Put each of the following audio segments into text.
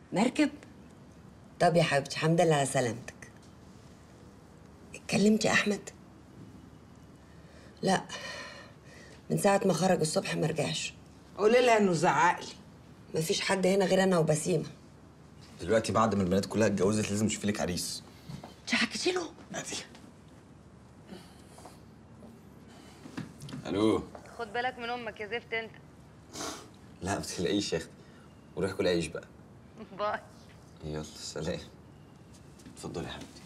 مركب طب يا حبيبتي الحمد لله على سلامتك اتكلمتي يا احمد لا من ساعه ما خرج الصبح ما رجعش قولي لها انه زعق لي مفيش حد هنا غير انا وبسيمه دلوقتي بعد ما البنات كلها اتجوزت لازم تشوفي لك عريس انت حكيتي له عادي الو خد بالك من امك يا زفت انت لا ما تقلقيش يا اختي وروحي كل عيش بقى باي يلا سلام اتفضلي يا حبيبتي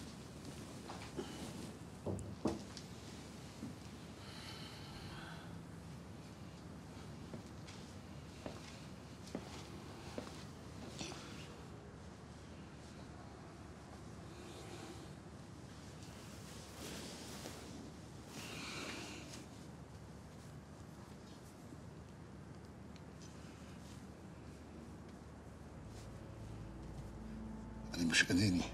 أنا مش أناني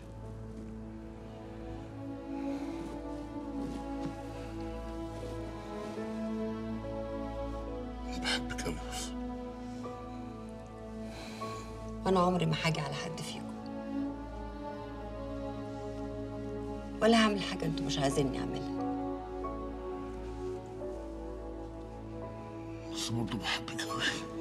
أنا بحبك أوي بس وانا عمري ما حاجه على حد فيكم ولا هعمل حاجه انتوا مش عايزيني اعملها بس برضه بحبك أوي